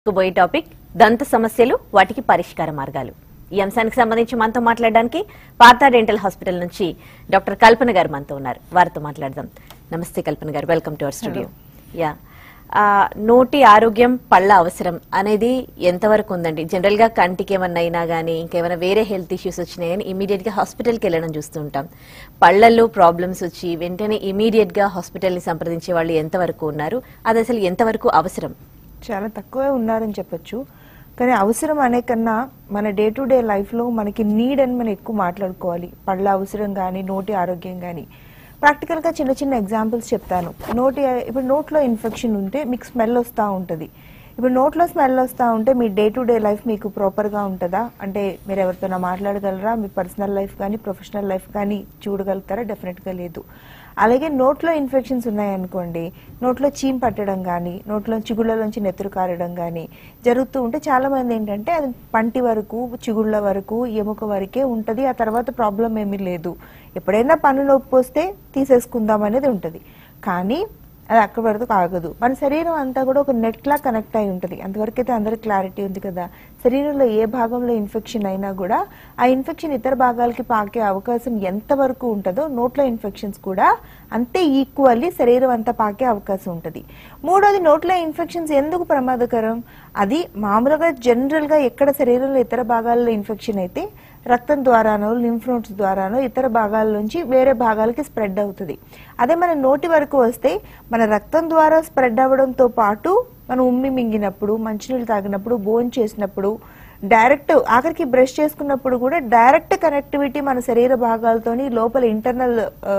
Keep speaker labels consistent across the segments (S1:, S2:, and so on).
S1: పోయే టాపిక్ దంత సమస్యలు వాటికి పరిష్కార మార్గాలు ఈ అంశానికి సంబంధించి మనతో మాట్లాడడానికి పార్థా డెంటల్ హాస్పిటల్ నుంచి డాక్టర్ కల్పన గారు మనతో ఉన్నారు వారితో మాట్లాడదాం నమస్తే కల్పన గారు welcome to our studio yeah ఆ, నోటి ఆరోగ్యం పళ్ళ అవసరం అనేది ఎంతవరకు ఉందండి జనరల్ గా కంటికి ఏమన్నా అయినా కానీ ఇంకేమైనా వేరే హెల్త్ ఇష్యూస్ వచ్చినాయి కానీ ఇమీడియట్ గా హాస్పిటల్కి వెళ్ళడం చూస్తూ ఉంటాం పళ్ళల్లో ప్రాబ్లమ్స్ వచ్చి వెంటనే ఇమీడియట్ గా హాస్పిటల్ ని సంప్రదించే వాళ్ళు ఎంతవరకు ఉన్నారు అది అసలు ఎంతవరకు అవసరం
S2: చాలా తక్కువే ఉన్నారని చెప్పొచ్చు కానీ అవసరం అనే కన్నా మన డే టు డే లైఫ్లో మనకి నీడ్ అని మనం ఎక్కువ మాట్లాడుకోవాలి పళ్ళ అవసరం కానీ నోటి ఆరోగ్యం కానీ ప్రాక్టికల్గా చిన్న చిన్న ఎగ్జాంపుల్స్ చెప్తాను నోటి ఇప్పుడు నోట్లో ఇన్ఫెక్షన్ ఉంటే మీకు స్మెల్ వస్తూ ఉంటుంది ఇప్పుడు నోట్లో స్మెల్ వస్తూ ఉంటే మీ డే టు డే లైఫ్ మీకు ప్రాపర్గా ఉంటుందా అంటే మీరు ఎవరితోనా మాట్లాడగలరా మీ పర్సనల్ లైఫ్ కానీ ప్రొఫెషనల్ లైఫ్ కానీ చూడగలుగుతారా డెఫినెట్గా లేదు అలాగే నోట్లో ఇన్ఫెక్షన్స్ ఉన్నాయనుకోండి నోట్లో చీమ్ పట్టడం కానీ నోట్లో చిగుళ్ళలోంచి నెత్తురు కారడం కానీ జరుగుతూ ఉంటే చాలా మంది ఏంటంటే అది పంటి వరకు చిగుళ్ళ వరకు ఎముక వరకే ఉంటుంది ఆ తర్వాత ప్రాబ్లం ఏమీ లేదు ఎప్పుడైనా పన్ను నొప్పి వస్తే తీసేసుకుందాం అనేది ఉంటుంది కానీ అది అక్కడ వరకు ఆగదు మన శరీరం అంతా కూడా ఒక నెట్ లా కనెక్ట్ అయి ఉంటుంది అంతవరకు అయితే అందరికి క్లారిటీ ఉంది కదా శరీరంలో ఏ భాగంలో ఇన్ఫెక్షన్ అయినా కూడా ఆ ఇన్ఫెక్షన్ ఇతర భాగాలకి పాకే అవకాశం ఎంత వరకు ఉంటుందో నోట్లో ఇన్ఫెక్షన్స్ కూడా అంతే ఈక్వల్లీ శరీరం అంతా పాకే అవకాశం ఉంటుంది మూడోది నోట్లో ఇన్ఫెక్షన్స్ ఎందుకు ప్రమాదకరం అది మామూలుగా జనరల్ గా ఎక్కడ శరీరంలో ఇతర భాగాల్లో ఇన్ఫెక్షన్ అయితే రక్తం ద్వారానో లింఫ్ నోట్స్ ద్వారానో ఇతర భాగాల నుంచి వేరే భాగాలకి స్ప్రెడ్ అవుతుంది అదే మన నోటి వరకు వస్తే మన రక్తం ద్వారా స్ప్రెడ్ అవ్వడంతో పాటు మనం ఉమ్మి మింగినప్పుడు మంచినీళ్ళు తాగినప్పుడు బోన్ చేసినప్పుడు డైరెక్ట్ ఆఖరికి బ్రష్ చేసుకున్నప్పుడు కూడా డైరెక్ట్ కనెక్టివిటీ మన శరీర భాగాలతోని లోపల ఇంటర్నల్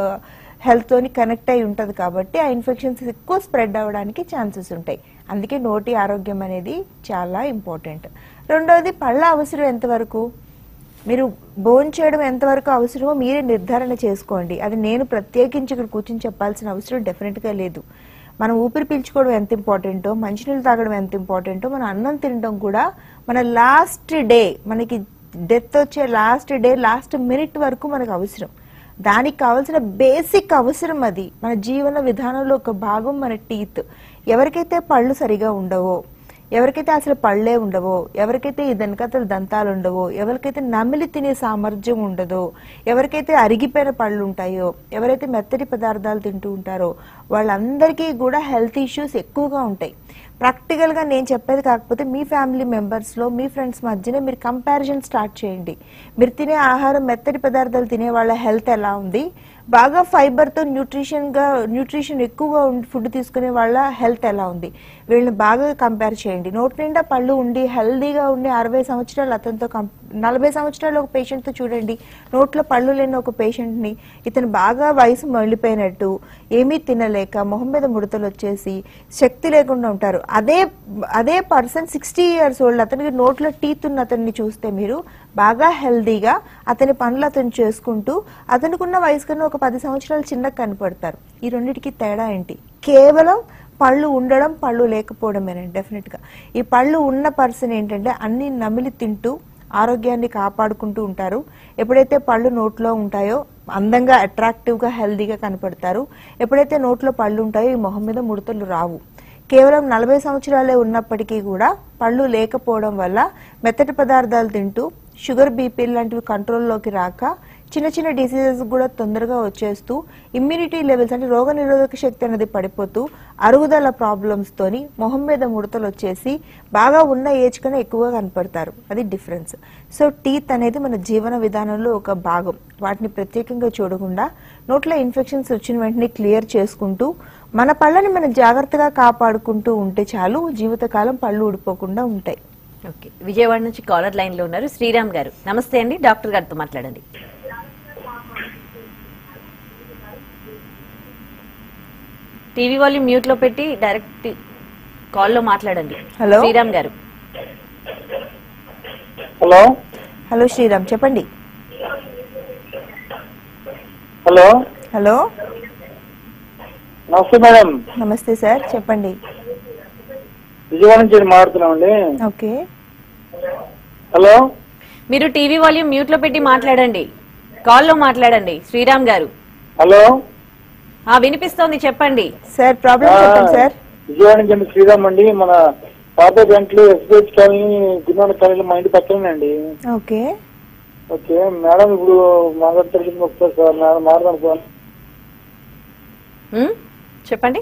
S2: హెల్త్ తోని కనెక్ట్ అయి ఉంటది కాబట్టి ఆ ఇన్ఫెక్షన్స్ ఎక్కువ స్ప్రెడ్ అవ్వడానికి ఛాన్సెస్ ఉంటాయి అందుకే నోటి ఆరోగ్యం అనేది చాలా ఇంపార్టెంట్ రెండవది పళ్ళ అవసరం ఎంతవరకు మీరు బోన్ చేయడం ఎంతవరకు అవసరమో మీరే నిర్ధారణ చేసుకోండి అది నేను ప్రత్యేకించి ఇక్కడ కూర్చొని చెప్పాల్సిన అవసరం డెఫినెట్గా లేదు మనం ఊపిరి పీల్చుకోవడం ఎంత ఇంపార్టెంటో మంచినీళ్ళు తాగడం ఎంత ఇంపార్టెంటో మన అన్నం తినడం కూడా మన లాస్ట్ డే మనకి డెత్ వచ్చే లాస్ట్ డే లాస్ట్ మినిట్ వరకు మనకు అవసరం దానికి కావాల్సిన బేసిక్ అవసరం అది మన జీవన విధానంలో ఒక భాగం మన టీత్ ఎవరికైతే పళ్ళు సరిగా ఉండవో ఎవరికైతే అసలు పళ్ళే ఉండవో ఎవరికైతే ఈ వెనకతల దంతాలు ఉండవో ఎవరికైతే నమిలి తినే సామర్థ్యం ఉండదో ఎవరికైతే అరిగిపోయిన పళ్ళు ఉంటాయో ఎవరైతే మెత్తటి పదార్థాలు తింటూ ఉంటారో వాళ్ళందరికీ కూడా హెల్త్ ఇష్యూస్ ఎక్కువగా ఉంటాయి ప్రాక్టికల్గా నేను చెప్పేది కాకపోతే మీ ఫ్యామిలీ మెంబర్స్లో మీ ఫ్రెండ్స్ మధ్యనే మీరు కంపారిజన్ స్టార్ట్ చేయండి మీరు తినే ఆహారం మెత్తటి పదార్థాలు తినే వాళ్ళ హెల్త్ ఎలా ఉంది బాగా ఫైబర్తో న్యూట్రిషన్గా న్యూట్రిషన్ ఎక్కువగా ఉండి ఫుడ్ తీసుకునే వాళ్ళ హెల్త్ ఎలా ఉంది వీళ్ళని బాగా కంపేర్ చేయండి నోటి నిండా పళ్ళు ఉండి హెల్దీగా ఉండి అరవై సంవత్సరాలు అతనితో కం నలభై సంవత్సరాలు ఒక పేషెంట్తో చూడండి నోట్లో పళ్ళు లేని ఒక పేషెంట్ని ఇతను బాగా వయసు మళ్ళిపోయినట్టు ఏమీ తినలేక మొహం మీద ముడతలు వచ్చేసి శక్తి లేకుండా ఉంటారు అదే అదే పర్సన్ సిక్స్టీ ఇయర్స్ ఓల్డ్ అతనికి నోట్లో టీత్ ఉన్న అతన్ని చూస్తే మీరు బాగా హెల్దీగా అతని పనులు అతను చేసుకుంటూ అతనికి ఉన్న వయసు కన్నా ఒక పది సంవత్సరాలు చిన్నగా కనపడతారు ఈ రెండింటికి తేడా ఏంటి కేవలం పళ్ళు ఉండడం పళ్ళు లేకపోవడమేనండి డెఫినెట్గా ఈ పళ్ళు ఉన్న పర్సన్ ఏంటంటే అన్ని నమిలి తింటూ ఆరోగ్యాన్ని కాపాడుకుంటూ ఉంటారు ఎప్పుడైతే పళ్ళు నోట్లో ఉంటాయో అందంగా అట్రాక్టివ్గా హెల్దీగా కనపడతారు ఎప్పుడైతే నోట్లో పళ్ళు ఉంటాయో ఈ మొహం మీద ముడతలు రావు కేవలం నలభై సంవత్సరాలే ఉన్నప్పటికీ కూడా పళ్ళు లేకపోవడం వల్ల మెత్తటి పదార్థాలు తింటూ షుగర్ బీపీ లాంటివి కంట్రోల్లోకి రాక చిన్న చిన్న డిసీజెస్ కూడా తొందరగా వచ్చేస్తూ ఇమ్యూనిటీ లెవెల్స్ అంటే రోగ నిరోధక శక్తి అనేది పడిపోతూ అరుగుదల ప్రాబ్లమ్స్ తోని మొహం మీద ముడతలు వచ్చేసి బాగా ఉన్న ఏజ్ కన్నా ఎక్కువగా కనపడతారు అది డిఫరెన్స్ సో టీత్ అనేది మన జీవన విధానంలో ఒక భాగం వాటిని ప్రత్యేకంగా చూడకుండా నోట్లో ఇన్ఫెక్షన్స్ వచ్చిన వెంటనే క్లియర్ చేసుకుంటూ మన పళ్ళని మనం జాగ్రత్తగా కాపాడుకుంటూ ఉంటే చాలు జీవితకాలం పళ్ళు ఊడిపోకుండా ఉంటాయి
S1: ఓకే విజయవాడ నుంచి కాలర్ లైన్ లో ఉన్నారు శ్రీరామ్ గారు నమస్తే అండి డాక్టర్ గారితో మాట్లాడండి టీవీ వాల్యూమ్ మ్యూట్ లో పెట్టి డైరెక్ట్ కాల్ లో మాట్లాడండి
S2: హలో.
S1: శ్రీరామ్ గారు
S3: హలో
S2: హలో శ్రీరామ్ చెప్పండి
S3: హలో
S2: హలో
S3: నమస్తే మేడం
S2: నమస్తే సార్ చెప్పండి
S3: విజయవాడ నుంచి మాట్లాడుతున్నామండి
S2: ఓకే
S3: హలో
S1: మీరు టీవీ వాల్యూమ్ మ్యూట్ లో పెట్టి మాట్లాడండి కాల్ లో మాట్లాడండి శ్రీరామ్ గారు
S3: హలో
S1: ఆ వినిపిస్తోంది చెప్పండి
S2: సార్ ప్రాబ్లం చెప్పండి సార్
S3: విజయవాడ నుంచి శ్రీరామ్ అండి మన పాత గంటలు ఎస్బిహెచ్ కాలనీ గురునానక్ కాలనీ మా ఇంటి పక్కనండి
S2: ఓకే
S3: ఓకే మేడం ఇప్పుడు మాట్లాడతారు ఒకసారి సార్ మేడం మాట్లాడుతాను
S1: ఉమ్, చెప్పండి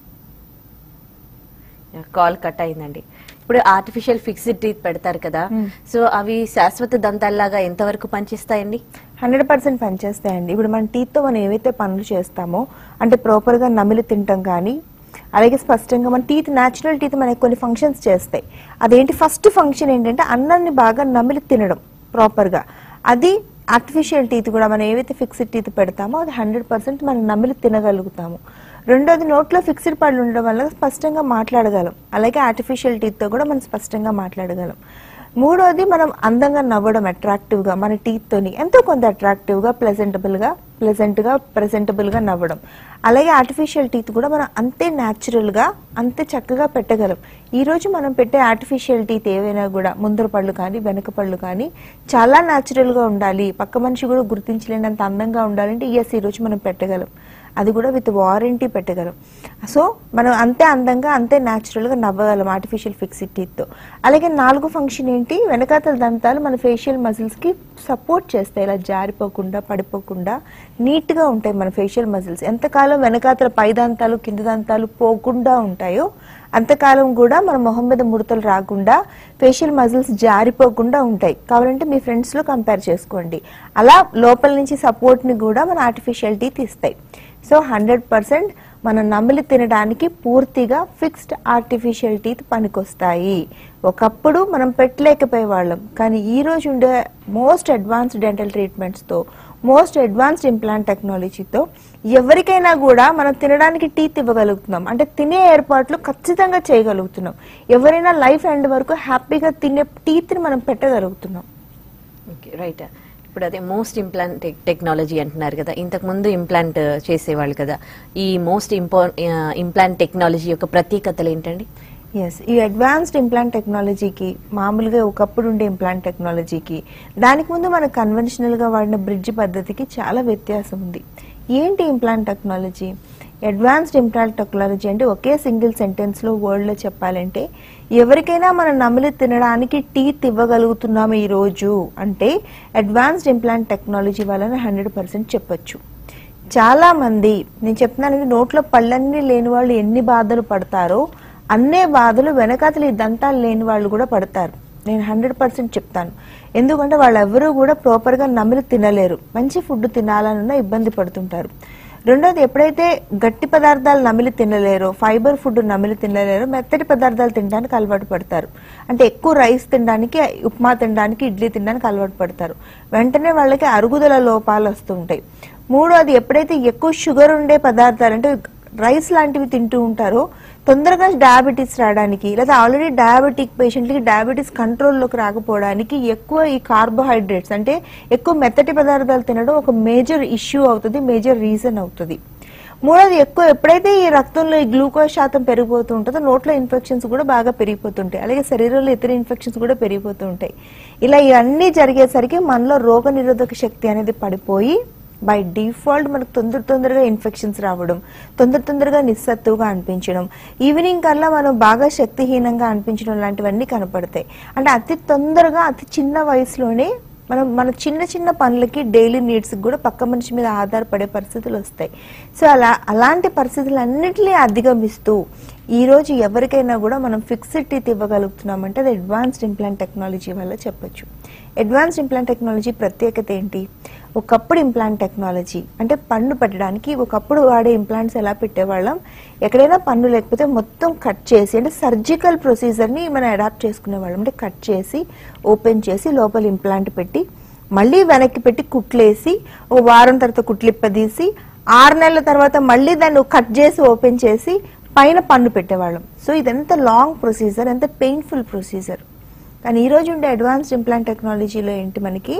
S1: కాల్ కట్ అయిందండి ఇప్పుడు ఆర్టిఫిషియల్ ఫిక్స్డ్ టీత్ పెడతారు కదా సో అవి శాశ్వత దంతాల్లాగా ఎంతవరకు పనిచేస్తాయండి
S2: హండ్రెడ్ పర్సెంట్ పనిచేస్తాయండి ఇప్పుడు మన టీత్తో మనం ఏవైతే పనులు చేస్తామో అంటే ప్రాపర్గా నమిలి తింటాం కానీ అలాగే స్పష్టంగా మన టీత్ న్యాచురల్ టీత్ మనకి కొన్ని ఫంక్షన్స్ చేస్తాయి అదేంటి ఫస్ట్ ఫంక్షన్ ఏంటంటే అన్నాన్ని బాగా నమిలి తినడం ప్రాపర్గా అది ఆర్టిఫిషియల్ టీత్ కూడా మనం ఏవైతే ఫిక్స్డ్ టీత్ పెడతామో అది హండ్రెడ్ పర్సెంట్ మనం నమిలి తినగలుగుతాము రెండోది నోట్లో ఫిక్స్డ్ పళ్ళు ఉండడం వల్ల స్పష్టంగా మాట్లాడగలం అలాగే ఆర్టిఫిషియల్ టీత్తో కూడా మనం స్పష్టంగా మాట్లాడగలం మూడోది మనం అందంగా నవ్వడం attractive గా మన teeth తోని ఎంతో కొంత attractive గా ప్లెజెంటబుల్ గా ప్లెజెంట్ గా ప్రెజెంటబుల్ గా నవ్వడం అలాగే ఆర్టిఫిషియల్ టీత్ కూడా మనం అంతే natural గా అంతే చక్కగా పెట్టగలం ఈ రోజు మనం పెట్టే ఆర్టిఫిషియల్ టీత్ ఏవైనా కూడా ముందర పళ్ళు కానీ వెనక పళ్ళు కానీ చాలా natural గా ఉండాలి పక్క మనిషి కూడా గుర్తించలేనంత అందంగా ఉండాలంటే ఎస్ ఈ రోజు మనం పెట్టగలం అది కూడా విత్ వారంటీ పెట్టగలం సో మనం అంతే అందంగా అంతే న్యాచురల్గా నవ్వగలం ఆర్టిఫిషియల్ ఫిక్స్డ్ టీత్తో అలాగే నాలుగో ఫంక్షన్ ఏంటి వెనకాతల దంతాలు మన ఫేషియల్ మజిల్స్కి సపోర్ట్ చేస్తాయి ఇలా జారిపోకుండా పడిపోకుండా నీట్గా ఉంటాయి మన ఫేషియల్ మజిల్స్ ఎంతకాలం వెనకాతల పై దంతాలు కింద దంతాలు పోకుండా ఉంటాయో అంతకాలం కూడా మన మొహం మీద ముడతలు రాకుండా ఫేషియల్ మజిల్స్ జారిపోకుండా ఉంటాయి కావాలంటే మీ ఫ్రెండ్స్లో కంపేర్ చేసుకోండి అలా లోపల నుంచి సపోర్ట్ని కూడా మన ఆర్టిఫిషియల్ టీత్ ఇస్తాయి సో హండ్రెడ్ పర్సెంట్ మనం నమిలి తినడానికి పూర్తిగా ఫిక్స్డ్ ఆర్టిఫిషియల్ టీత్ పనికొస్తాయి ఒకప్పుడు మనం పెట్టలేకపోయే వాళ్ళం కానీ ఈ రోజు ఉండే మోస్ట్ అడ్వాన్స్డ్ డెంటల్ ట్రీట్మెంట్స్తో మోస్ట్ అడ్వాన్స్డ్ ఇంప్లాంట్ టెక్నాలజీతో ఎవరికైనా కూడా మనం తినడానికి టీత్ ఇవ్వగలుగుతున్నాం అంటే తినే ఏర్పాట్లు ఖచ్చితంగా చేయగలుగుతున్నాం ఎవరైనా లైఫ్ ఎండ్ వరకు హ్యాపీగా తినే టీత్ని మనం పెట్టగలుగుతున్నాం
S1: ఓకే రైట్ ఇప్పుడు అదే మోస్ట్ ఇంప్లాంట్ టెక్నాలజీ అంటున్నారు కదా ఇంతకు ముందు ఇంప్లాంట్ చేసేవాళ్ళు కదా ఈ మోస్ట్ ఇంపా ఇంప్లాంట్ టెక్నాలజీ యొక్క ప్రత్యేకతలు ఏంటండి
S2: ఎస్ ఈ అడ్వాన్స్డ్ ఇంప్లాంట్ టెక్నాలజీకి మామూలుగా ఒకప్పుడు ఉండే ఇంప్లాంట్ టెక్నాలజీకి దానికి ముందు మన కన్వెన్షనల్గా వాడిన బ్రిడ్జ్ పద్ధతికి చాలా వ్యత్యాసం ఉంది ఏంటి implant technology advanced implant technology అంటే ఒకే సింగిల్ సెంటెన్స్లో వర్డ్లో చెప్పాలంటే ఎవరికైనా మనం నమిలి తినడానికి టీత్ ఇవ్వగలుగుతున్నాము ఈ రోజు అంటే అడ్వాన్స్డ్ ఇంప్లాంట్ టెక్నాలజీ వలన హండ్రెడ్ పర్సెంట్ చెప్పొచ్చు చాలా మంది నేను చెప్తున్నానంటే నోట్లో పళ్ళన్నీ లేని వాళ్ళు ఎన్ని బాధలు పడతారో అన్నే బాధలు వెనకాతలు ఈ దంతాలు లేని వాళ్ళు కూడా పడతారు నేను హండ్రెడ్ పర్సెంట్ చెప్తాను ఎందుకంటే వాళ్ళెవరూ కూడా ప్రాపర్గా నమిలి తినలేరు మంచి ఫుడ్ తినాలనున్న ఇబ్బంది పడుతుంటారు రెండోది ఎప్పుడైతే గట్టి పదార్థాలు నమిలి తినలేరో ఫైబర్ ఫుడ్ నమిలి తినలేరో మెత్తటి పదార్థాలు తినడానికి అలవాటు పడతారు అంటే ఎక్కువ రైస్ తినడానికి ఉప్మా తినడానికి ఇడ్లీ తినడానికి అలవాటు పడతారు వెంటనే వాళ్ళకి అరుగుదల లోపాలు వస్తుంటాయి మూడోది ఎప్పుడైతే ఎక్కువ షుగర్ ఉండే పదార్థాలు అంటే రైస్ లాంటివి తింటూ ఉంటారో తొందరగా డయాబెటీస్ రావడానికి లేదా ఆల్రెడీ డయాబెటిక్ పేషెంట్లకి డయాబెటీస్ కంట్రోల్లోకి రాకపోవడానికి ఎక్కువ ఈ కార్బోహైడ్రేట్స్ అంటే ఎక్కువ మెత్తటి పదార్థాలు తినడం ఒక మేజర్ ఇష్యూ అవుతుంది మేజర్ రీజన్ అవుతుంది మూడోది ఎక్కువ ఎప్పుడైతే ఈ రక్తంలో ఈ గ్లూకోజ్ శాతం పెరిగిపోతూ ఉంటుందో నోట్లో ఇన్ఫెక్షన్స్ కూడా బాగా పెరిగిపోతుంటాయి అలాగే శరీరంలో ఇతర ఇన్ఫెక్షన్స్ కూడా పెరిగిపోతూ ఉంటాయి ఇలా ఇవన్నీ జరిగేసరికి మనలో రోగ నిరోధక శక్తి అనేది పడిపోయి బై డిఫాల్ట్ మనకు తొందర తొందరగా ఇన్ఫెక్షన్స్ రావడం తొందర తొందరగా నిస్సత్తుగా అనిపించడం ఈవినింగ్ కల్లా మనం బాగా శక్తిహీనంగా అనిపించడం లాంటివన్నీ కనపడతాయి అంటే అతి తొందరగా అతి చిన్న వయసులోనే మనం మన చిన్న చిన్న పనులకి డైలీ నీడ్స్కి కూడా పక్క మనిషి మీద ఆధారపడే పరిస్థితులు వస్తాయి సో అలా అలాంటి పరిస్థితులన్నింటినీ అధిగమిస్తూ ఈ రోజు ఎవరికైనా కూడా మనం ఫిక్స్డ్ టీత్ ఇవ్వగలుగుతున్నామంటే అది అడ్వాన్స్డ్ ఇంప్లాంట్ టెక్నాలజీ వల్ల చెప్పొచ్చు అడ్వాన్స్డ్ ఇంప్లాంట్ టెక్నాలజీ ప్రత్యేకత ఏంటి ఒకప్పుడు ఇంప్లాంట్ టెక్నాలజీ అంటే పన్ను పెట్టడానికి ఒకప్పుడు వాడే ఇంప్లాంట్స్ ఎలా పెట్టేవాళ్ళం ఎక్కడైనా పన్ను లేకపోతే మొత్తం కట్ చేసి అంటే సర్జికల్ ప్రొసీజర్ని మనం అడాప్ట్ చేసుకునేవాళ్ళం అంటే కట్ చేసి ఓపెన్ చేసి లోపల ఇంప్లాంట్ పెట్టి మళ్ళీ వెనక్కి పెట్టి కుట్లేసి ఓ వారం తర్వాత కుట్లిప్పదీసి ఆరు నెలల తర్వాత మళ్ళీ దాన్ని కట్ చేసి ఓపెన్ చేసి పైన పన్ను పెట్టేవాళ్ళం సో ఇదెంత లాంగ్ ప్రొసీజర్ ఎంత పెయిన్ఫుల్ ప్రొసీజర్ కానీ ఈ రోజు ఉండే అడ్వాన్స్డ్ ఇంప్లాంట్ టెక్నాలజీలో ఏంటి మనకి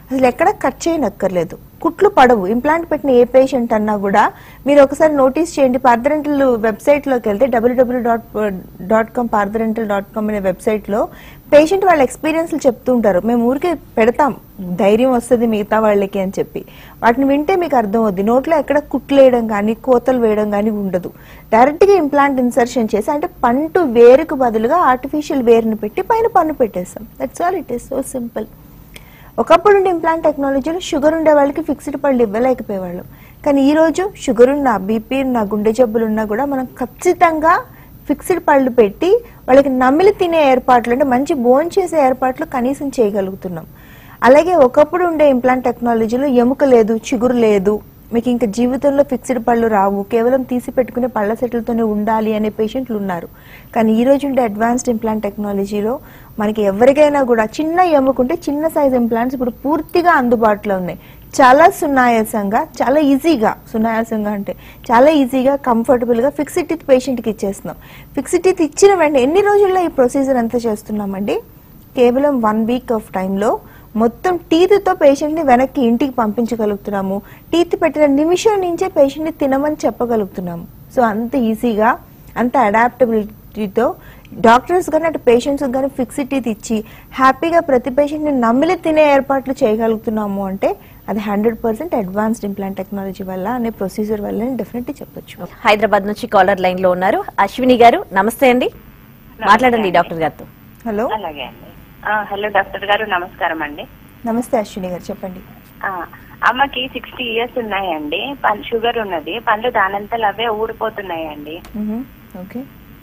S2: అసలు ఎక్కడ కట్ చేయనక్కర్లేదు కుట్లు పడవు ఇంప్లాంట్ పెట్టిన ఏ పేషెంట్ అన్నా కూడా మీరు ఒకసారి నోటీస్ చేయండి పార్థరెంటల్ వెబ్సైట్లోకి వెళ్తే డబ్ల్యూడబ్ల్యూ dot dot com Partha dental dot com అనే వెబ్సైట్లో పేషెంట్ వాళ్ళ ఎక్స్పీరియన్స్లు చెప్తూ ఉంటారు మేము ఊరికే పెడతాం ధైర్యం వస్తుంది మిగతా వాళ్ళకి అని చెప్పి వాటిని వింటే మీకు అర్థం అవుద్ది నోట్లో ఎక్కడ కుట్లు వేయడం కానీ కోతలు వేయడం కానీ ఉండదు డైరెక్ట్గా ఇంప్లాంట్ ఇన్సర్షన్ చేసి అంటే పంటు వేరుకు బదులుగా ఆర్టిఫిషియల్ వేరుని పెట్టి పైన పన్ను పెట్టేస్తాం that's all it is so simple ఒకప్పుడు ఉండే ఇంప్లాంట్ టెక్నాలజీలో షుగర్ ఉండే వాళ్ళకి ఫిక్స్డ్ పళ్ళు ఇవ్వలేకపోయేవాళ్ళం కానీ ఈ రోజు షుగర్ ఉన్న బీపీ ఉన్న గుండె జబ్బులు ఉన్నా కూడా మనం ఖచ్చితంగా ఫిక్స్డ్ పళ్ళు పెట్టి వాళ్ళకి నమిలి తినే ఏర్పాట్లు అంటే మంచి బోన్ చేసే ఏర్పాట్లు కనీసం చేయగలుగుతున్నాం అలాగే ఒకప్పుడు ఉండే ఇంప్లాంట్ టెక్నాలజీలో ఎముక లేదు చిగురు లేదు మీకు ఇంకా జీవితంలో ఫిక్స్డ్ పళ్ళు రావు కేవలం తీసి పెట్టుకునే పళ్ళ సెట్లతోనే ఉండాలి అనే పేషెంట్లు ఉన్నారు కానీ ఈ రోజు ఉండే అడ్వాన్స్డ్ ఇంప్లాంట్ టెక్నాలజీలో మనకి ఎవరికైనా కూడా చిన్న ఎముకుంటే చిన్న సైజ్ ఇంప్లాంట్స్ ఇప్పుడు పూర్తిగా అందుబాటులో ఉన్నాయి చాలా సునాయాసంగా చాలా ఈజీగా సునాయాసంగా అంటే చాలా ఈజీగా కంఫర్టబుల్గా ఫిక్స్డ్ టీత్ పేషెంట్కి ఇచ్చేస్తున్నాం ఫిక్స్డ్ టీత్ ఇచ్చిన వెంటనే ఎన్ని రోజుల్లో ఈ ప్రొసీజర్ అంతా చేస్తున్నామండి కేవలం వన్ వీక్ ఆఫ్ టైంలో మొత్తం టీత్తో పేషెంట్ని వెనక్కి ఇంటికి పంపించగలుగుతున్నాము టీత్ పెట్టిన నిమిషం నుంచే పేషెంట్ని తినమని చెప్పగలుగుతున్నాము సో అంత ఈజీగా అంత అడాప్టబిలిటీతో డాక్టర్స్ కానీ అటు పేషెంట్స్ కానీ ఫిక్స్డ్ టీత్ ఇచ్చి హ్యాపీగా ప్రతి పేషెంట్ని నమ్మిలి తినే ఏర్పాట్లు చేయగలుగుతున్నాము అంటే అది hundred percent advanced implant technology వల్ల అనే ప్రొసీజర్ వల్ల డెఫినెట్లీ చెప్పొచ్చు
S1: హైదరాబాద్ నుంచి కాలర్ లైన్ లో ఉన్నారు అశ్విని గారు నమస్తే అండి మాట్లాడండి డాక్టర్ గారితో
S2: హలో
S4: అలాగే అండి ఆ, హలో డాక్టర్ గారు నమస్కారం అండి
S2: నమస్తే అశ్విని గారు చెప్పండి
S4: ఆ, అమ్మకి సిక్స్టీ ఇయర్స్ ఉన్నాయండి పన్ షుగర్ ఉన్నది పండ్లు దానంతలు అవే ఊడిపోతున్నాయండి
S2: మ్మ్. ఓకే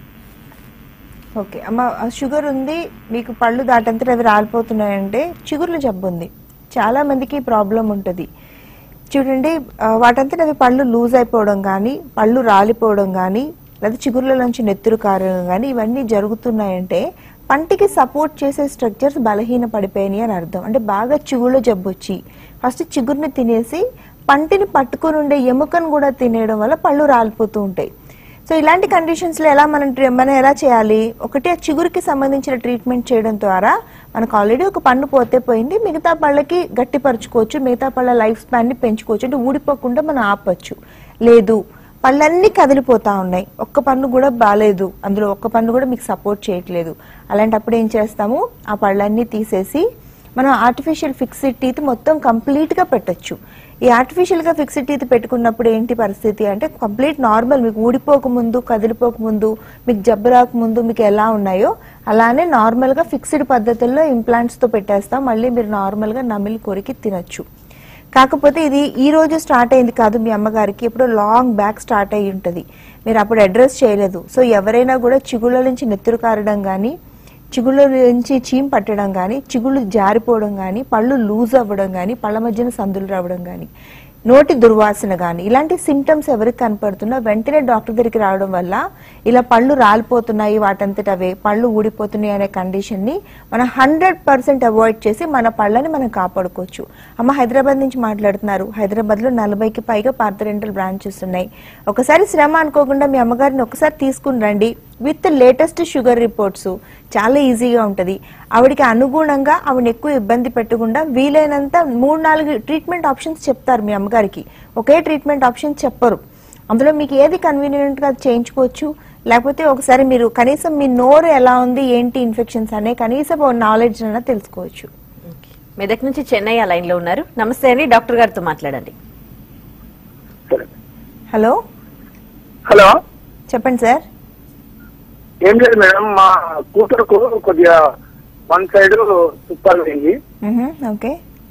S2: ఓకే అమ్మ ఆ షుగర్ ఉంది మీకు పళ్ళు దాటంతట అవి రాలిపోతున్నాయంటే చిగుర్ల జబ్బు ఉంది చాలా మందికి ప్రాబ్లం ఉంటుంది చూడండి ఆ, వాటంతట అవి పళ్ళు లూజ్ అయిపోవడం కానీ పళ్ళు రాలిపోవడం కానీ లేదా చిగుర్ల నుంచి నెత్తురు కారడం కానీ ఇవన్నీ జరుగుతున్నాయంటే పంటికి సపోర్ట్ చేసే స్ట్రక్చర్స్ బలహీన పడిపోయినాయి అని అర్థం అంటే బాగా చిగుళ్ళ జబ్బు వచ్చి ఫస్ట్ చిగురుని తినేసి పంటిని పట్టుకుని ఉండే ఎముకను కూడా తినేయడం వల్ల పళ్ళు రాలిపోతూ ఉంటాయి సో ఇలాంటి కండిషన్స్ లో ఎలా మనం ట్రీ- మనం ఎలా చేయాలి ఒకటి ఆ చిగురుకి సంబంధించిన ట్రీట్మెంట్ చేయడం ద్వారా మనకు ఆల్రెడీ ఒక పన్ను పోతే పోయింది మిగతా పళ్ళకి గట్టిపరచుకోవచ్చు మిగతా పళ్ళ లైఫ్ స్పాన్ ని పెంచుకోవచ్చు అంటే ఊడిపోకుండా మనం ఆపచ్చు లేదు పళ్ళన్నీ కదిలిపోతా ఉన్నాయి ఒక్క పన్ను కూడా బాగాలేదు అందులో ఒక్క పన్ను కూడా మీకు సపోర్ట్ చేయట్లేదు అలాంటప్పుడు ఏం చేస్తాము ఆ పళ్ళన్నీ తీసేసి మనం ఆర్టిఫిషియల్ ఫిక్స్డ్ టీత్ మొత్తం కంప్లీట్ గా పెట్టొచ్చు ఈ ఆర్టిఫిషియల్ గా ఫిక్స్డ్ టీత్ పెట్టుకున్నప్పుడు ఏంటి పరిస్థితి అంటే కంప్లీట్ నార్మల్ మీకు ఊడిపోక ముందు కదిలిపోక ముందు మీకు జబ్బు రాకముందు మీకు ఎలా ఉన్నాయో అలానే నార్మల్ గా ఫిక్స్డ్ పద్ధతుల్లో ఇంప్లాంట్స్ తో పెట్టేస్తాం మళ్ళీ మీరు నార్మల్ గా నమిలి కొరికి తినొచ్చు కాకపోతే ఇది ఈ రోజు స్టార్ట్ అయింది కాదు మీ అమ్మగారికి ఎప్పుడో లాంగ్ బ్యాక్ స్టార్ట్ అయ్యి ఉంటుంది మీరు అప్పుడు అడ్రస్ చేయలేదు సో ఎవరైనా కూడా చిగుళ్ళ నుంచి నెత్తురు కారడం కానీ చిగుళ్ళ నుంచి చీమ్ పట్టడం కానీ చిగుళ్ళు జారిపోవడం కానీ పళ్ళు లూజ్ అవ్వడం కానీ పళ్ళ మధ్యన సందులు రావడం కానీ నోటి దుర్వాసన కానీ ఇలాంటి సిమ్టమ్స్ ఎవరికి కనపడుతున్నా వెంటనే డాక్టర్ దగ్గరికి రావడం వల్ల ఇలా పళ్ళు రాలిపోతున్నాయి వాటంతట అవే పళ్ళు ఊడిపోతున్నాయి అనే కండిషన్ ని మనం హండ్రెడ్ పర్సెంట్ అవాయిడ్ చేసి మన పళ్ళని మనం కాపాడుకోవచ్చు అమ్మ హైదరాబాద్ నుంచి మాట్లాడుతున్నారు హైదరాబాద్ లో నలభైకి పైగా పార్థరెంటల్ బ్రాంచెస్ ఉన్నాయి ఒకసారి శ్రమ అనుకోకుండా మీ అమ్మగారిని ఒకసారి తీసుకుని రండి విత్ లేటెస్ట్ షుగర్ రిపోర్ట్స్ చాలా ఈజీగా ఉంటది ఆవిడకి అనుగుణంగా ఆవిడ ఎక్కువ ఇబ్బంది పెట్టకుండా వీలైనంత మూడు నాలుగు ట్రీట్మెంట్ ఆప్షన్స్ చెప్తారు మీ అమ్మగారికి ఒకే ట్రీట్మెంట్ ఆప్షన్ చెప్పరు అందులో మీకు ఏది కన్వీనియంట్ గా చేయించుకోవచ్చు లేకపోతే ఒకసారి మీరు కనీసం మీ నోరు ఎలా ఉంది ఏంటి ఇన్ఫెక్షన్స్ అనే కనీసం నాలెడ్జ్ అయినా తెలుసుకోవచ్చు
S1: మెదక్ నుంచి చెన్నై ఆ లైన్ లో ఉన్నారు నమస్తే అండి డాక్టర్ గారితో మాట్లాడండి
S3: సరే
S2: హలో
S3: హలో
S2: చెప్పండి సార్
S3: ఏం లేదు మేడం మా కూతురుకు కొద్దిగా వన్ సైడ్ తుప్పాలు అయింది
S2: మ్హూ, ఓకే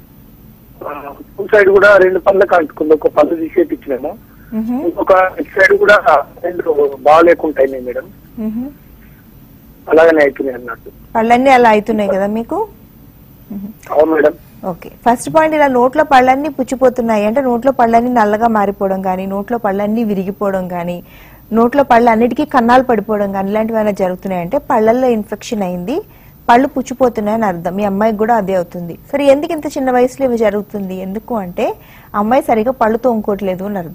S3: టూ సైడ్ కూడా రెండు పళ్ళకి అంటుకుంది ఒక పళ్ళు తీసేపించినాము
S2: మ్హూ,
S3: ఇంకొక సైడ్ కూడా రెండు బాగాలేకుంటాయి మేడం
S2: మ్హూ.
S3: అలాగనే అవుతున్నాయి అన్నట్టు
S2: పళ్ళన్నీ అలా అవుతున్నాయి కదా మీకు మ్హూ.
S3: అవును మేడం
S2: ఓకే ఫస్ట్ పాయింట్ ఇలా నోట్లో పళ్ళన్నీ పుచ్చిపోతున్నాయి అంటే నోట్లో పళ్ళన్నీ నల్లగా మారిపోవడం కానీ నోట్లో పళ్ళన్నీ విరిగిపోవడం కానీ నోట్లో పళ్ళు అన్నిటికీ కన్నాలు పడిపోవడం కానీ ఇలాంటివి ఏమైనా జరుగుతున్నాయంటే పళ్ళల్లో ఇన్ఫెక్షన్ అయింది పళ్ళు పుచ్చిపోతున్నాయని అర్థం మీ అమ్మాయికి కూడా అదే అవుతుంది సరే ఎందుకు ఇంత చిన్న వయసులో ఇవి జరుగుతుంది ఎందుకు అంటే అమ్మాయి సరిగా పళ్ళు తోముకోవట్లేదు అని అర్థం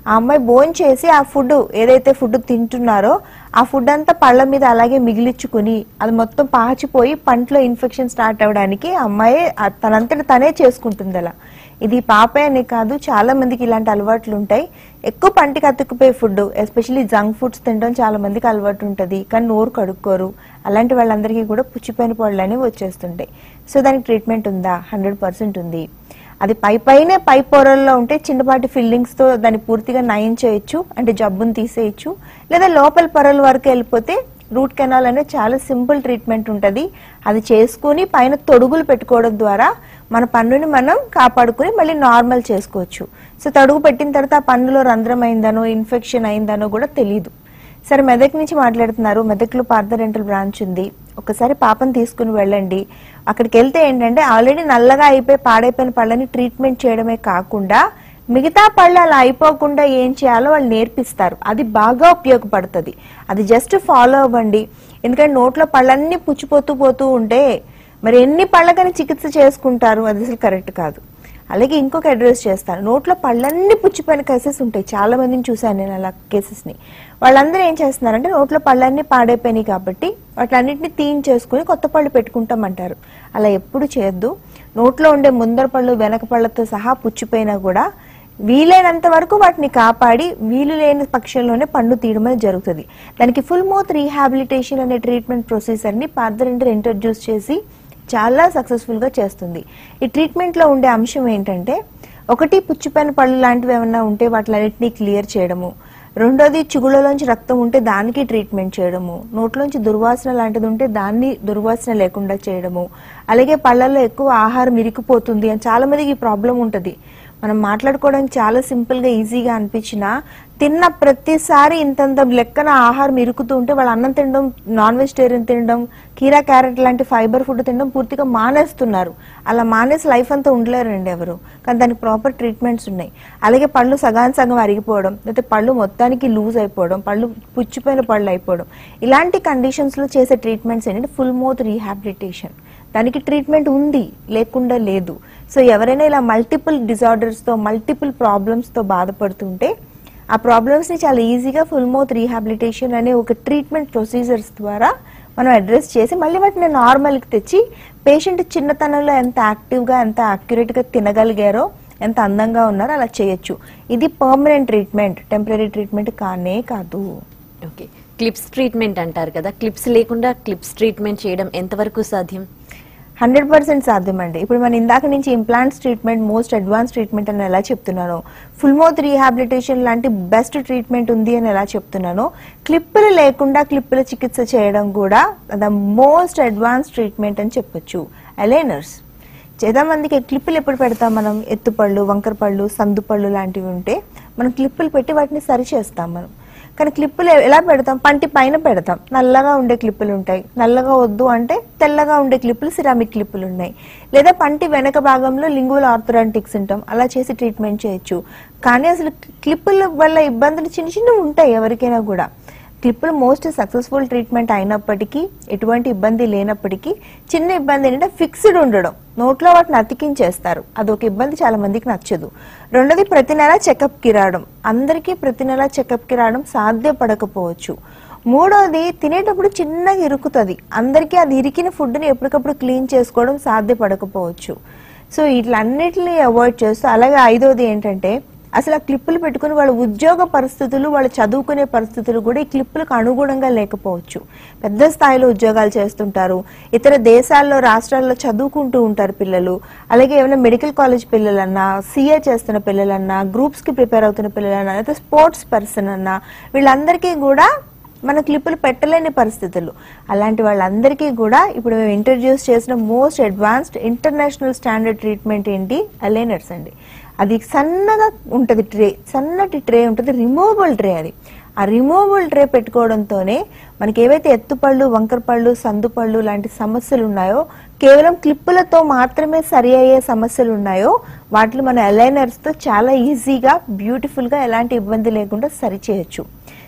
S2: ఆ అమ్మాయి భోజనం చేసి ఆ ఫుడ్ ఏదైతే ఫుడ్ తింటున్నారో ఆ ఫుడ్ అంతా పళ్ళ మీద అలాగే మిగిలించుకుని అది మొత్తం పాచిపోయి పంటలో ఇన్ఫెక్షన్ స్టార్ట్ అవ్వడానికి ఆ అమ్మాయి ఆ- తనంతట తనే చేసుకుంటుంది అలా ఇది పాపే అనే కాదు చాలా మందికి ఇలాంటి అలవాట్లు ఉంటాయి ఎక్కువ పంటికి అతుక్కుపోయే ఫుడ్ ఎస్పెషల్లీ జంక్ ఫుడ్స్ తినడం చాలా మందికి అలవాటు ఉంటుంది కానీ నోరు కడుక్కోరు అలాంటి వాళ్ళందరికీ కూడా పుచ్చిపోయిన పళ్ళు అనేవి వచ్చేస్తుంటాయి సో దానికి ట్రీట్మెంట్ ఉందా హండ్రెడ్ పర్సెంట్ ఉంది అది పై పైనే పై పొరల్లో ఉంటే చిన్నపాటి ఫిల్లింగ్స్ తో దాన్ని పూర్తిగా నయం చేయొచ్చు అంటే జబ్బును తీసేయచ్చు లేదా లోపల పొరల వరకు వెళ్ళిపోతే రూట్ కెనాల్ అనేది చాలా సింపుల్ ట్రీట్మెంట్ ఉంటుంది అది చేసుకుని పైన తొడుగులు పెట్టుకోవడం ద్వారా మన పన్నుని మనం కాపాడుకుని మళ్ళీ నార్మల్ చేసుకోవచ్చు సో తొడుగు పెట్టిన తర్వాత ఆ పన్నులో రంధ్రం అయిందనో ఇన్ఫెక్షన్ అయిందనో కూడా తెలియదు సరే మెదక్ నుంచి మాట్లాడుతున్నారు మెదక్లో పార్థ రెంటల్ బ్రాంచ్ ఉంది ఒకసారి పాపను తీసుకుని వెళ్ళండి అక్కడికి వెళ్తే ఏంటంటే ఆల్రెడీ నల్లగా అయిపోయి పాడైపోయిన పళ్ళని ట్రీట్మెంట్ చేయడమే కాకుండా మిగతా పళ్ళు అలా అయిపోకుండా ఏం చేయాలో వాళ్ళు నేర్పిస్తారు అది బాగా ఉపయోగపడుతుంది అది జస్ట్ ఫాలో అవ్వండి ఎందుకంటే నోట్లో పళ్ళన్నీ పుచ్చిపోతూ పోతూ ఉంటే మరి ఎన్ని పళ్ళకని చికిత్స చేసుకుంటారు అది అసలు కరెక్ట్ కాదు అలాగే ఇంకొక అడ్రస్ చేస్తాను నోట్లో పళ్ళన్నీ పుచ్చిపోయిన కేసెస్ ఉంటాయి చాలా మందిని చూశాను నేను అలా కేసెస్ ని వాళ్ళందరూ ఏం చేస్తున్నారంటే నోట్లో పళ్ళన్నీ పాడైపోయినాయి కాబట్టి వాటిలన్నింటినీ తీయించేసుకుని కొత్త పళ్ళు పెట్టుకుంటామంటారు అలా ఎప్పుడు చేయొద్దు నోట్లో ఉండే ముందర పళ్ళు వెనక పళ్ళతో సహా పుచ్చిపోయినా కూడా వీలైనంత వరకు వాటిని కాపాడి వీలు లేని పక్షంలోనే పన్ను తీయడం అనేది జరుగుతుంది దానికి ఫుల్ మౌత్ రీహాబిలిటేషన్ అనే ట్రీట్మెంట్ ప్రొసీజర్ ని పార్థరెంటర్ ఇంట్రడ్యూస్ చేసి చాలా సక్సెస్ఫుల్ గా చేస్తుంది ఈ ట్రీట్మెంట్ లో ఉండే అంశం ఏంటంటే ఒకటి పుచ్చిపోయిన పళ్ళు లాంటివి ఏమన్నా ఉంటే వాటిలన్నింటినీ క్లియర్ చేయడము రెండోది చిగుళ్ళలోంచి రక్తం ఉంటే దానికి ట్రీట్మెంట్ చేయడము నోట్లోంచి దుర్వాసన లాంటిది ఉంటే దాన్ని దుర్వాసన లేకుండా చేయడము అలాగే పళ్ళల్లో ఎక్కువ ఆహారం ఇరికిపోతుంది అని చాలా మందికి ఈ ప్రాబ్లం ఉంటుంది మనం మాట్లాడుకోవడానికి చాలా సింపుల్ గా ఈజీగా అనిపించినా తిన్న ప్రతిసారి ఇంతంత లెక్కన ఆహారం ఇరుకుతూ ఉంటే వాళ్ళు అన్నం తినడం నాన్ వెజిటేరియన్ తినడం కీరా క్యారెట్ లాంటి ఫైబర్ ఫుడ్ తినడం పూర్తిగా మానేస్తున్నారు అలా మానేసి లైఫ్ అంతా ఉండలేరండి ఎవరు కానీ దానికి ప్రాపర్ ట్రీట్మెంట్స్ ఉన్నాయి అలాగే పళ్ళు సగాన్ సగం అరిగిపోవడం లేకపోతే పళ్ళు మొత్తానికి లూజ్ అయిపోవడం పళ్ళు పుచ్చిపోయిన పళ్ళు అయిపోవడం ఇలాంటి కండిషన్స్ లో చేసే ట్రీట్మెంట్స్ ఏంటంటే ఫుల్ మౌత్ రీహాబిలిటేషన్ దానికి ట్రీట్మెంట్ ఉంది లేకుండా లేదు సో ఎవరైనా ఇలా మల్టిపుల్ డిజార్డర్స్ తో మల్టిపుల్ ప్రాబ్లమ్స్ తో బాధపడుతుంటే ఆ ప్రాబ్లమ్స్ ని చాలా ఈజీగా ఫుల్ మౌత్ రీహాబిలిటేషన్ అనే ఒక ట్రీట్మెంట్ ప్రొసీజర్స్ ద్వారా మనం అడ్రస్ చేసి మళ్ళీ వాటిని నార్మల్ కి తెచ్చి పేషెంట్ చిన్నతనంలో ఎంత యాక్టివ్ గా ఎంత అక్యురేట్ గా తినగలిగారో ఎంత అందంగా ఉన్నారో అలా చేయొచ్చు ఇది పర్మనెంట్ ట్రీట్మెంట్ టెంపరీ ట్రీట్మెంట్ కానే కాదు
S1: ఓకే క్లిప్స్ ట్రీట్మెంట్ అంటారు కదా క్లిప్స్ లేకుండా క్లిప్స్ ట్రీట్మెంట్ చేయడం ఎంతవరకు సాధ్యం
S2: హండ్రెడ్ పర్సెంట్ సాధ్యమండి ఇప్పుడు మన ఇందాక నుంచి implants treatment most advance treatment అని ఎలా చెప్తున్నాను ఫుల్ మౌత్ రీహాబిలిటేషన్ లాంటి బెస్ట్ ట్రీట్మెంట్ ఉంది అని ఎలా చెప్తున్నాను క్లిప్పులు లేకుండా క్లిప్పుల చికిత్స చేయడం కూడా ద మోస్ట్ అడ్వాన్స్ ట్రీట్మెంట్ అని చెప్పొచ్చు అలైనర్స్ చాలా మందికి క్లిప్పులు ఎప్పుడు పెడతాం మనం ఎత్తుపళ్ళు వంకర పళ్ళు సందు పళ్ళు లాంటివి ఉంటే మనం క్లిప్పులు పెట్టి వాటిని సరి చేస్తాం మనం కానీ క్లిప్పులు ఎలా పెడతాం పంటి పైన పెడతాం నల్లగా ఉండే క్లిప్పులు ఉంటాయి నల్లగా వద్దు అంటే తెల్లగా ఉండే క్లిప్పులు సిరామిక్ క్లిప్పులు ఉన్నాయి లేదా పంటి వెనక భాగంలో లింగువల్ ఆర్థరాంటిక్స్ ఉంటాం అలా చేసి ట్రీట్మెంట్ చేయొచ్చు కానీ అసలు క్లిప్పుల వల్ల ఇబ్బందులు చిన్న చిన్నవి ఉంటాయి ఎవరికైనా కూడా క్లిప్పులు మోస్ట్ సక్సెస్ఫుల్ ట్రీట్మెంట్ అయినప్పటికీ ఎటువంటి ఇబ్బంది లేనప్పటికీ చిన్న ఇబ్బంది ఏంటంటే ఫిక్స్డ్ ఉండడం నోట్లో వాటిని అతికించేస్తారు అదొక ఇబ్బంది చాలా మందికి నచ్చదు రెండోది ప్రతి నెల చెకప్ కి రావడం అందరికీ ప్రతి నెల చెకప్ కి రావడం సాధ్యపడకపోవచ్చు మూడోది తినేటప్పుడు చిన్నగా ఇరుకుతుంది అందరికీ అది ఇరికిన ఫుడ్ని ఎప్పటికప్పుడు క్లీన్ చేసుకోవడం సాధ్యపడకపోవచ్చు సో ఇట్లన్నిటిని అవాయిడ్ చేస్తూ అలాగే ఐదోది ఏంటంటే అసలు ఆ క్లిప్పులు పెట్టుకుని వాళ్ళ ఉద్యోగ పరిస్థితులు వాళ్ళు చదువుకునే పరిస్థితులు కూడా ఈ క్లిప్పులకు అనుగుణంగా లేకపోవచ్చు పెద్ద స్థాయిలో ఉద్యోగాలు చేస్తుంటారు ఇతర దేశాల్లో రాష్ట్రాల్లో చదువుకుంటూ ఉంటారు పిల్లలు అలాగే ఏమైనా మెడికల్ కాలేజ్ పిల్లలన్నా సీఏ చేస్తున్న పిల్లలన్నా గ్రూప్స్ కి ప్రిపేర్ అవుతున్న పిల్లలన్నా లేదా స్పోర్ట్స్ పర్సన్ అన్నా వీళ్ళందరికీ కూడా మన క్లిప్పులు పెట్టలేని పరిస్థితులు అలాంటి వాళ్ళందరికీ కూడా ఇప్పుడు మేము ఇంట్రడ్యూస్ చేసిన most advanced international standard treatment ఏంటి అలైనర్స్ అండి అది సన్నగా ఉంటుంది ట్రే సన్నటి ట్రే ఉంటుంది రిమూవబుల్ ట్రే అది ఆ రిమూవబుల్ ట్రే పెట్టుకోవడంతోనే మనకి ఏవైతే ఎత్తుపళ్ళు వంకర పళ్ళు సందు పళ్ళు లాంటి సమస్యలు ఉన్నాయో కేవలం క్లిప్పులతో మాత్రమే సరి అయ్యే సమస్యలు ఉన్నాయో వాటిని మన అలైనర్స్ తో చాలా ఈజీగా బ్యూటిఫుల్ గా ఎలాంటి ఇబ్బంది లేకుండా సరి చేయొచ్చు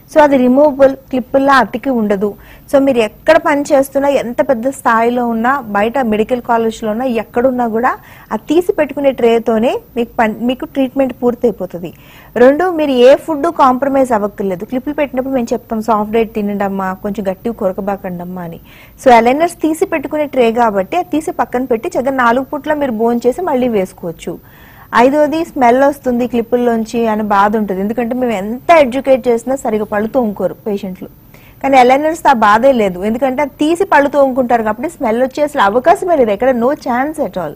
S2: సో అది రిమూవబుల్ క్లిప్పుల్లా అతికి ఉండదు సో మీరు ఎక్కడ పని చేస్తున్నా ఎంత పెద్ద స్థాయిలో ఉన్నా బయట మెడికల్ కాలేజ్లో ఉన్నా ఎక్కడున్నా కూడా అది తీసి పెట్టుకునే ట్రేతోనే మీకు పని మీకు ట్రీట్మెంట్ పూర్తి అయిపోతుంది రెండు మీరు ఏ ఫుడ్ కాంప్రమైజ్ అవ్వక్కర్లేదు క్లిప్పులు పెట్టినప్పుడు మేము చెప్తాం సాఫ్ట్ డైట్ తినండి అమ్మా కొంచెం గట్టిగా కొరకబాకండి అమ్మా అని సో అలైనర్స్ తీసి పెట్టుకునే ట్రే కాబట్టి అది తీసి పక్కన పెట్టి చక్కగా నాలుగు పుట్ల మీరు బోన్ చేసి మళ్ళీ వేసుకోవచ్చు ఐదోది స్మెల్ వస్తుంది క్లిప్పుల్లోంచి అని బాధ ఉంటుంది ఎందుకంటే మేము ఎంత ఎడ్యుకేట్ చేసినా సరిగా పళ్ళు తోముకోరు పేషెంట్లు కానీ అలైనర్స్ ఆ బాధే లేదు ఎందుకంటే అది తీసి పళ్ళు తోముకుంటారు కాబట్టి స్మెల్ వచ్చే అసలు అవకాశమే లేదు ఎక్కడ నో ఛాన్స్ ఎట్ ఆల్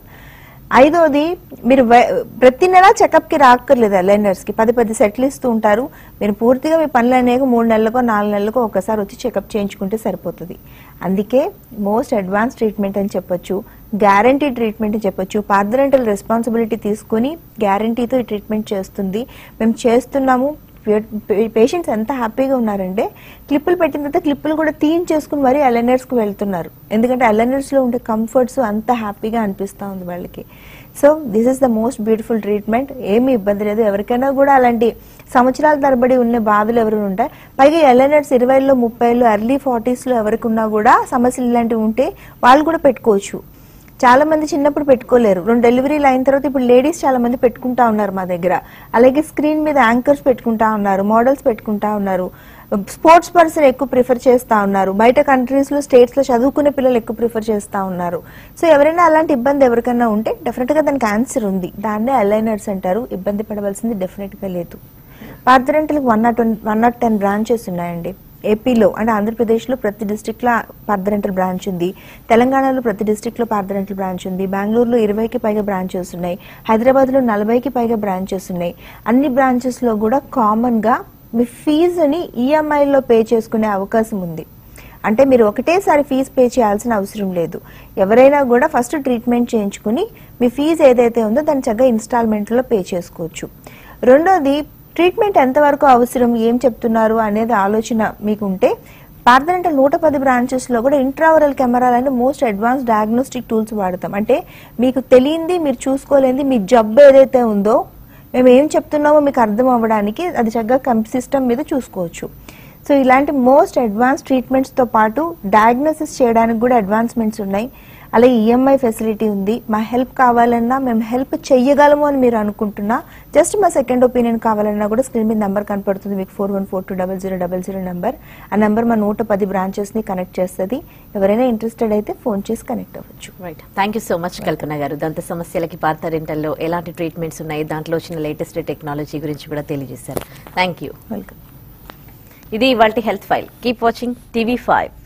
S2: ఐదోది మీరు వే- ప్రతి నెల చెకప్ కి రాక్కర్లేదు అలైనర్స్ కి పది పది సెట్లు ఇస్తూ ఉంటారు మీరు పూర్తిగా మీ పనులు అనేవి మూడు నెలలకో నాలుగు నెలలకో ఒకసారి వచ్చి చెకప్ చేయించుకుంటే సరిపోతుంది అందుకే మోస్ట్ అడ్వాన్స్ ట్రీట్మెంట్ అని చెప్పొచ్చు గ్యారంటీ ట్రీట్మెంట్ అని చెప్పొచ్చు పార్థరెంటల్ రెస్పాన్సిబిలిటీ తీసుకుని గ్యారంటీతో ఈ ట్రీట్మెంట్ చేస్తుంది మేము చేస్తున్నాము పేషెంట్స్ ఎంత హ్యాపీగా ఉన్నారంటే క్లిప్పులు పెట్టిన తర్వాత క్లిప్పులు కూడా తీయించేసుకుని మరీ అలైనర్స్కి వెళ్తున్నారు ఎందుకంటే అలైనర్స్ లో ఉండే కంఫర్ట్స్ అంత హ్యాపీగా అనిపిస్తా ఉంది వాళ్ళకి so this is the most beautiful treatment ఏమీ ఇబ్బంది లేదు ఎవరికైనా కూడా అలాంటి సంవత్సరాల తరబడి ఉన్న బాధలు ఎవరు ఉంటాయి పైగా ఎల్ఎన్ఎడ్స్ ఇరవైలో ముప్పైలో ఎర్లీ ఫార్టీస్లో ఎవరికి ఉన్నా కూడా సమస్యలు ఇలాంటివి ఉంటే వాళ్ళు కూడా పెట్టుకోవచ్చు చాలా మంది చిన్నప్పుడు పెట్టుకోలేరు రెండు డెలివరీలు అయిన తర్వాత ఇప్పుడు లేడీస్ చాలా మంది పెట్టుకుంటా ఉన్నారు మా దగ్గర అలాగే స్క్రీన్ మీద యాంకర్స్ పెట్టుకుంటా ఉన్నారు మోడల్స్ పెట్టుకుంటా ఉన్నారు స్పోర్ట్స్ పర్సన్ ఎక్కువ ప్రిఫర్ చేస్తా ఉన్నారు బయట కంట్రీస్ లో స్టేట్స్ లో చదువుకునే పిల్లలు ఎక్కువ ప్రిఫర్ చేస్తా ఉన్నారు సో ఎవరైనా అలాంటి ఇబ్బంది ఎవరికైనా ఉంటే డెఫినెట్ గా దానికి ఆన్సర్ ఉంది దాన్నే అలైనర్స్ అంటారు ఇబ్బంది పడవలసింది డెఫినెట్ గా లేదు పార్థరెంటల్కి one not one not ten branches ఉన్నాయండి ఏపీలో అంటే ఆంధ్రప్రదేశ్లో ప్రతి డిస్టిక్లో పార్థరెంటల్ బ్రాంచ్ ఉంది తెలంగాణలో ప్రతి డిస్టిక్లో పార్థరెంటల్ బ్రాంచ్ ఉంది బెంగళూరులో ఇరవైకి పైగా బ్రాంచెస్ ఉన్నాయి హైదరాబాద్లో నలభైకి పైగా బ్రాంచెస్ ఉన్నాయి అన్ని బ్రాంచెస్లో కూడా కామన్గా మీ ఫీజుని ఈఎంఐలో పే చేసుకునే అవకాశం ఉంది అంటే మీరు ఒకటేసారి ఫీజు పే చేయాల్సిన అవసరం లేదు ఎవరైనా కూడా ఫస్ట్ ట్రీట్మెంట్ చేయించుకుని మీ ఫీజు ఏదైతే ఉందో దాన్ని చక్కగా ఇన్స్టాల్మెంట్లో పే చేసుకోవచ్చు రెండోది ట్రీట్మెంట్ ఎంతవరకు అవసరం ఏం చెప్తున్నారు అనేది ఆలోచన మీకు ఉంటే పార్థనంటే నూట పది బ్రాంచెస్లో కూడా ఇంట్రావరల్ కెమెరాలు అనే మోస్ట్ అడ్వాన్స్ డయాగ్నోస్టిక్ టూల్స్ వాడతాం అంటే మీకు తెలియంది మీరు చూసుకోలేంది మీ జబ్బు ఏదైతే ఉందో మేము ఏం చెప్తున్నామో మీకు అర్థం అవ్వడానికి అది చక్కగా కంప్ సిస్టమ్ మీద చూసుకోవచ్చు సో ఇలాంటి మోస్ట్ అడ్వాన్స్ ట్రీట్మెంట్స్తో పాటు డయాగ్నోసిస్ చేయడానికి కూడా అడ్వాన్స్మెంట్స్ ఉన్నాయి అలాగే ఈఎంఐ ఫెసిలిటీ ఉంది మా హెల్ప్ కావాలన్నా మేము హెల్ప్ చెయ్యగలము అని మీరు అనుకుంటున్నా జస్ట్ మా సెకండ్ ఒపీనియన్ కావాలన్నా కూడా స్క్రీన్ మీద నెంబర్ కనపడుతుంది మీకు four one four two double zero double zero number ఆ నెంబర్ మా నూట పది బ్రాంచెస్ని కనెక్ట్ చేస్తుంది ఎవరైనా ఇంట్రెస్టెడ్ అయితే ఫోన్ చేసి కనెక్ట్ అవ్వచ్చు
S1: right thank you so much Kalpana గారు దంత సమస్యలకి పార్థ రెంటల్లో ఎలాంటి ట్రీట్మెంట్స్ ఉన్నాయి దాంట్లో వచ్చిన లేటెస్ట్ టెక్నాలజీ గురించి కూడా తెలియజేశారు థ్యాంక్ యూ
S2: వెల్కమ్
S1: ఇది ఇవాళ health file keep watching TV five